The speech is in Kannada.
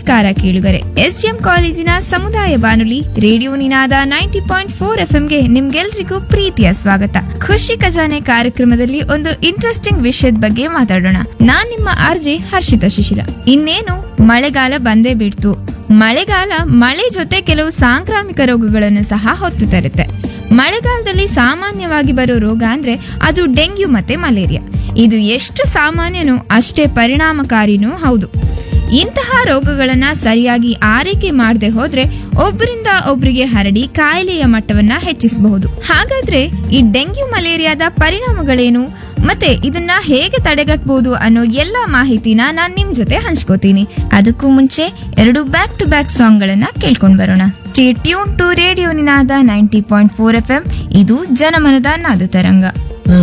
ನಮಸ್ಕಾರ ಕೇಳುಗರೆ ಎಸ್ಡಿಎಂ ಕಾಲೇಜಿನ ಸಮುದಾಯ ಬಾನುಲಿ radio Ninada ninety point four ಎಫ್ಎಂಗೆ ನಿಮ್ಗೆಲ್ರಿಗೂ ಪ್ರೀತಿಯ ಸ್ವಾಗತ ಖುಷಿ ಖಜಾನೆ ಕಾರ್ಯಕ್ರಮದಲ್ಲಿ ಒಂದು ಇಂಟ್ರೆಸ್ಟಿಂಗ್ ವಿಷಯದ ಬಗ್ಗೆ ಮಾತಾಡೋಣ ನಾನ್ ನಿಮ್ಮ ಆರ್ಜೆ ಹರ್ಷಿತಾ ಶಿಶಿಲ ಇನ್ನೇನು ಮಳೆಗಾಲ ಬಂದೇ ಬಿಡ್ತು ಮಳೆಗಾಲ ಮಳೆ ಜೊತೆ ಕೆಲವು ಸಾಂಕ್ರಾಮಿಕ ರೋಗಗಳನ್ನು ಸಹ ಹೊತ್ತು ತರುತ್ತೆ ಮಳೆಗಾಲದಲ್ಲಿ ಸಾಮಾನ್ಯವಾಗಿ ಬರೋ ರೋಗ ಅಂದ್ರೆ ಅದು ಡೆಂಗ್ಯೂ ಮತ್ತೆ ಮಲೇರಿಯಾ ಇದು ಎಷ್ಟು ಸಾಮಾನ್ಯನೋ ಅಷ್ಟೇ ಪರಿಣಾಮಕಾರಿನೂ ಹೌದು ಇಂತಹ ರೋಗಗಳನ್ನ ಸರಿಯಾಗಿ ಆರೈಕೆ ಮಾಡದೆ ಹೋದ್ರೆ ಒಬ್ಬರಿಂದ ಒಬ್ರಿಗೆ ಹರಡಿ ಕಾಯಿಲೆಯ ಮಟ್ಟವನ್ನ ಹೆಚ್ಚಿಸಬಹುದು ಹಾಗಾದ್ರೆ ಈ ಡೆಂಗ್ಯೂ ಮಲೇರಿಯಾದ ಪರಿಣಾಮಗಳೇನು ಮತ್ತೆ ಇದನ್ನ ಹೇಗೆ ತಡೆಗಟ್ಟಬಹುದು ಅನ್ನೋ ಎಲ್ಲಾ ಮಾಹಿತಿನ ನಾನ್ ನಿಮ್ ಜೊತೆ ಹಂಚ್ಕೋತೀನಿ ಅದಕ್ಕೂ ಮುಂಚೆ ಎರಡು ಬ್ಯಾಕ್ ಟು ಬ್ಯಾಕ್ ಸಾಂಗ್ ಗಳನ್ನ ಕೇಳ್ಕೊಂಡ್ ಬರೋಣ tune to radio Ninada ninety point four F M ಇದು ಜನಮನದ ನಾದ ತರಂಗ